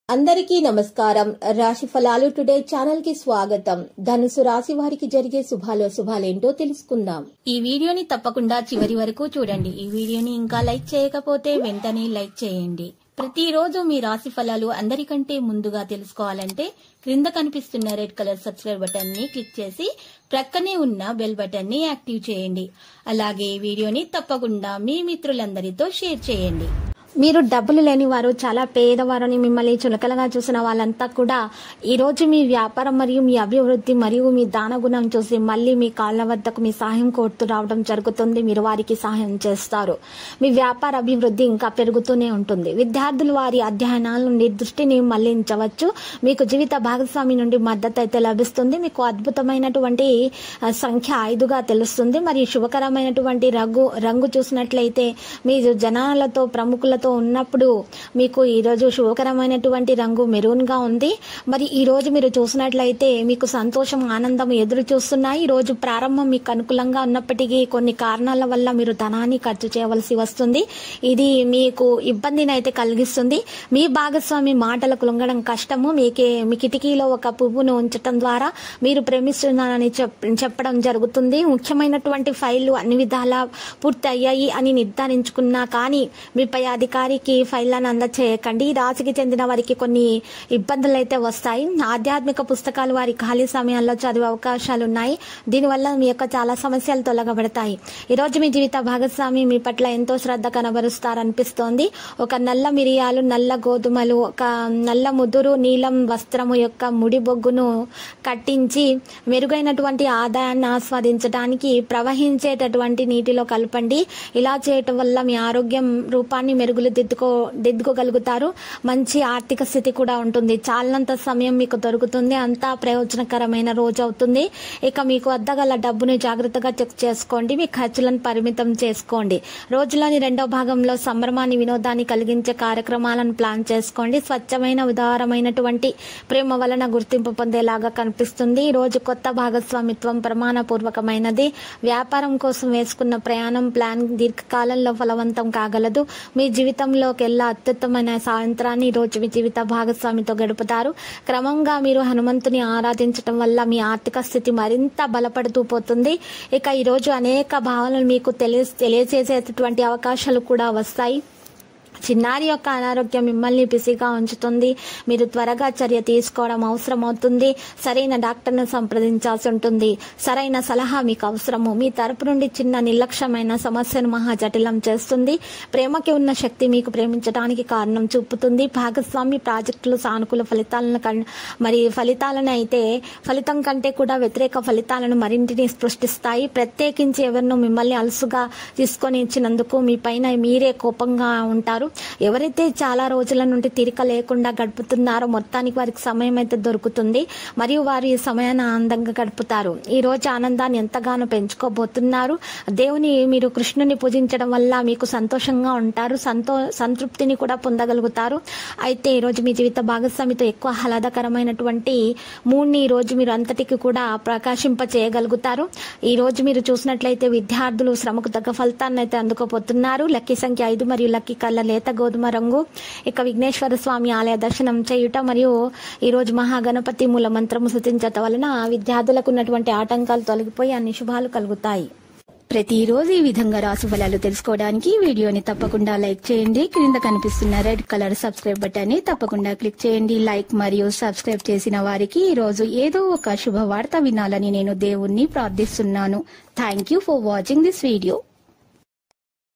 అందరికీ నమస్కారం రాశి ఫలాలు టుడే ఛానల్ కి స్వాగతం ధనుసు రాశి వారికి జరిగే శుభాలో శుభాలేంటో తెలుసుకుందాం ఈ వీడియోని తప్పకుండా చివరి వరకు చూడండి ఈ వీడియోని ఇంకా లైక్ చేయకపోతే వెంటనే లైక్ చేయండి ప్రతిరోజు మీ రాశి ఫలాలు అందరికంటే ముందుగా తెలుసుకోవాలంటే క్రింద కనిపిస్తున్న రెడ్ కలర్ సబ్స్క్రైబ్ బటన్ ని క్లిక్ చేసి ప్రక్కనే ఉన్న బెల్ బటన్ ని యాక్టివ్ చేయండి అలాగే ఈ వీడియోని తప్పకుండా మీ మిత్రులందరితో షేర్ చేయండి మీరు డబ్బులు లేని వారు చాలా పేదవారని మిమ్మల్ని చులకలుగా చూసిన వాళ్ళంతా కూడా ఈ రోజు మీ వ్యాపారం మరియు మీ అభివృద్ధి మరియు మీ దాన గుణం చూసి మళ్ళీ మీ కాళ్ళ వద్దకు మీ సహాయం కోరుతూ రావడం జరుగుతుంది మీరు వారికి సహాయం చేస్తారు మీ వ్యాపార అభివృద్ధి ఇంకా పెరుగుతూనే ఉంటుంది విద్యార్థులు వారి అధ్యయనాల నుండి దృష్టిని మళ్లించవచ్చు మీకు జీవిత భాగస్వామి నుండి మద్దతు అయితే లభిస్తుంది మీకు అద్భుతమైనటువంటి ఆ, సంఖ్య ఐదుగా తెలుస్తుంది మరియు శుభకరమైనటువంటి రంగు రంగు చూసినట్లయితే మీరు జనాలతో ప్రముఖులతో ఉన్నప్పుడు మీకు ఈరోజు శుభకరమైనటువంటి రంగు మెరూన్ గా ఉంది మరి ఈ రోజు మీరు చూసినట్లయితే మీకు సంతోషం ఆనందం ఎదురు చూస్తున్నాయి ఈ రోజు ప్రారంభం మీకు అనుకూలంగా ఉన్నప్పటికీ కొన్ని కారణాల వల్ల మీరు ధనాన్ని ఖర్చు చేయవలసి వస్తుంది ఇది మీకు ఇబ్బందిని అయితే కలిగిస్తుంది మీ భాగస్వామి మాటలకు లొంగడం కష్టము మీకే మీ కిటికీలో ఒక పువ్వును ఉంచడం ద్వారా మీరు ప్రేమిస్తున్నారని చెప్- చెప్పడం జరుగుతుంది ముఖ్యమైనటువంటి ఫైళ్లు అన్ని విధాలా పూర్తి అయ్యాయి అని నిర్ధారించుకున్నా కానీ మీపై అధికారికి ఫైళ్లను అందచేయకండి ఈ రాశికి చెందిన వారికి కొన్ని ఇబ్బందులు అయితే వస్తాయి ఆధ్యాత్మిక పుస్తకాలు వారి ఖాళీ సమయాల్లో చదివే అవకాశాలు ఉన్నాయి దీనివల్ల మీ యొక్క చాలా సమస్యలు తొలగబడతాయి ఈ రోజు మీ జీవిత భాగస్వామి మీ పట్ల ఎంతో శ్రద్ధ కనబరుస్తారనిపిస్తోంది ఒక నల్ల మిరియాలు నల్ల గోధుమలు ఒక నల్ల ముదురు నీలం వస్త్రము యొక్క ముడి బొగ్గును కట్టించి మెరుగైనటువంటి ఆదాయాన్ని ఆస్వాదించడానికి ప్రవహించేటటువంటి నీటిలో కలపండి ఇలా చేయటం వల్ల మీ ఆరోగ్యం రూపాన్ని మెరుగులు దిద్దుకో దిద్దుకోగలుగుతారు మంచి ఆర్థిక స్థితి కూడా ఉంటుంది చాలినంత సమయం మీకు దొరుకుతుంది అంతా ప్రయోజనకరమైన రోజు అవుతుంది ఇక మీకు వద్ద గల డబ్బుని జాగ్రత్తగా చెక్ చేసుకోండి మీ ఖర్చులను పరిమితం చేసుకోండి రోజులోని రెండో భాగంలో సంభ్రమాన్ని వినోదాన్ని కలిగించే కార్యక్రమాలను ప్లాన్ చేసుకోండి స్వచ్ఛమైన ఉదారమైనటువంటి ప్రేమ వలన గుర్తింపు పొందేలాగా కనిపిస్తుంది ఈ రోజు కొత్త భాగస్వామిత్వం ప్రమాణపూర్వకమైనది వ్యాపారం కోసం వేసుకున్న ప్రయాణం ప్లాన్ దీర్ఘకాలంలో ఫలవంతం కాగలదు మీ జీవితంలోకెల్లా అత్యుత్తమైన సాయంత్రాన్ని ఈ రోజు మీ జీవిత భాగస్వామితో గడుపుతారు క్రమంగా మీరు హనుమంతుని ఆరాధించడం వల్ల మీ ఆర్థిక స్థితి మరింత బలపడుతూ పోతుంది ఇక ఈ రోజు అనేక భావనలు మీకు తెలియ తెలియజేసేటటువంటి అవకాశాలు కూడా వస్తాయి చిన్నారి యొక్క అనారోగ్యం మిమ్మల్ని బిజీగా ఉంచుతుంది మీరు త్వరగా చర్య తీసుకోవడం అవసరం అవుతుంది సరైన డాక్టర్ను సంప్రదించాల్సి ఉంటుంది సరైన సలహా మీకు అవసరము మీ తరపు నుండి చిన్న నిర్లక్ష్యమైన సమస్యను మహా జటిలం చేస్తుంది ప్రేమకి ఉన్న శక్తి మీకు ప్రేమించడానికి కారణం చూపుతుంది భాగస్వామి ప్రాజెక్టులు సానుకూల ఫలితాలను కన్- మరి ఫలితాలను అయితే ఫలితం కంటే కూడా వ్యతిరేక ఫలితాలను మరింటిని సృష్టిస్తాయి ప్రత్యేకించి ఎవరినో మిమ్మల్ని అలసుగా తీసుకొని ఇచ్చినందుకు మీ పైన మీరే కోపంగా ఉంటారు ఎవరైతే చాలా రోజుల నుండి తీరిక లేకుండా గడుపుతున్నారో మొత్తానికి వారికి సమయం అయితే దొరుకుతుంది మరియు వారు ఈ సమయాన్ని ఆనందంగా గడుపుతారు ఈ రోజు ఆనందాన్ని ఎంతగానో పెంచుకోబోతున్నారు దేవుని మీరు కృష్ణుని పూజించడం వల్ల మీకు సంతోషంగా ఉంటారు సంతో సంతృప్తిని కూడా పొందగలుగుతారు అయితే ఈ రోజు మీ జీవిత భాగస్వామితో ఎక్కువ ఆహ్లాదకరమైనటువంటి మూడ్ని ఈ రోజు మీరు అంతటికి కూడా ప్రకాశింప చేయగలుగుతారు ఈ రోజు మీరు చూసినట్లయితే విద్యార్థులు శ్రమకు తగ్గ ఫలితాన్ని అయితే అందుకోబోతున్నారు లక్కీ సంఖ్య ఐదు మరియు లక్కీ కళ్ళ లేత గోధుమ రంగు ఇక విఘ్నేశ్వర స్వామి ఆలయ దర్శనం చేయుట మరియు ఈ రోజు మహాగణపతి మూల మంత్రము శృతించటం వలన విద్యార్థులకు ఉన్నటువంటి ఆటంకాలు తొలగిపోయి అన్ని శుభాలు కలుగుతాయి ప్రతిరోజు ఈ విధంగా రాశి ఫలాలు తెలుసుకోవడానికి ఈ వీడియోని తప్పకుండా లైక్ చేయండి క్రింద కనిపిస్తున్న రెడ్ కలర్ సబ్స్క్రైబ్ బటన్ ని తప్పకుండా క్లిక్ చేయండి లైక్ మరియు సబ్స్క్రైబ్ చేసిన వారికి ఈ రోజు ఏదో ఒక శుభవార్త వినాలని నేను దేవుణ్ణి ప్రార్థిస్తున్నాను thank you for watching this video